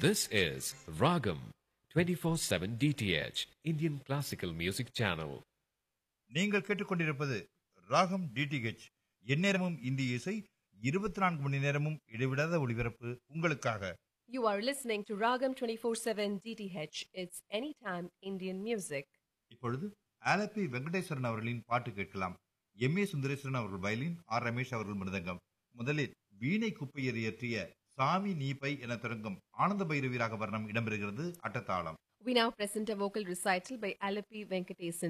This is Ragam 24/7 DTH Indian Classical Music Channel. நீங்கள் கேட்டுக்கொண்டிருப்பது ராகம் டிடிஹெச் எந்நேரமும் இந்திய இசை இருபத்தி நான்கு மணி நேரமும் இடைவிடாத ஒளிபரப்பு உங்களுக்காக You are listening to Ragam 24/7 DTH. It's anytime Indian music. இப்பொழுது ஆலப்பி வெங்கடேஸ்வரன் அவர்களின் பாட்டு கேட்கலாம் எம் ஏ சுந்தரேஸ்வரன் அவர்கள் வயலின் ஆர் ரமேஷ் அவர்கள் மிருதங்கம் முதலில் வீணை குப்பையர் இயற்றிய சாமி நீப்பை என தொடங்கும் ஆனந்த பைரவி ராக வர்ணம் இடம்பெறுகிறது அட்டத்தாளம் We now present a vocal recital by Alapi Venkatesan.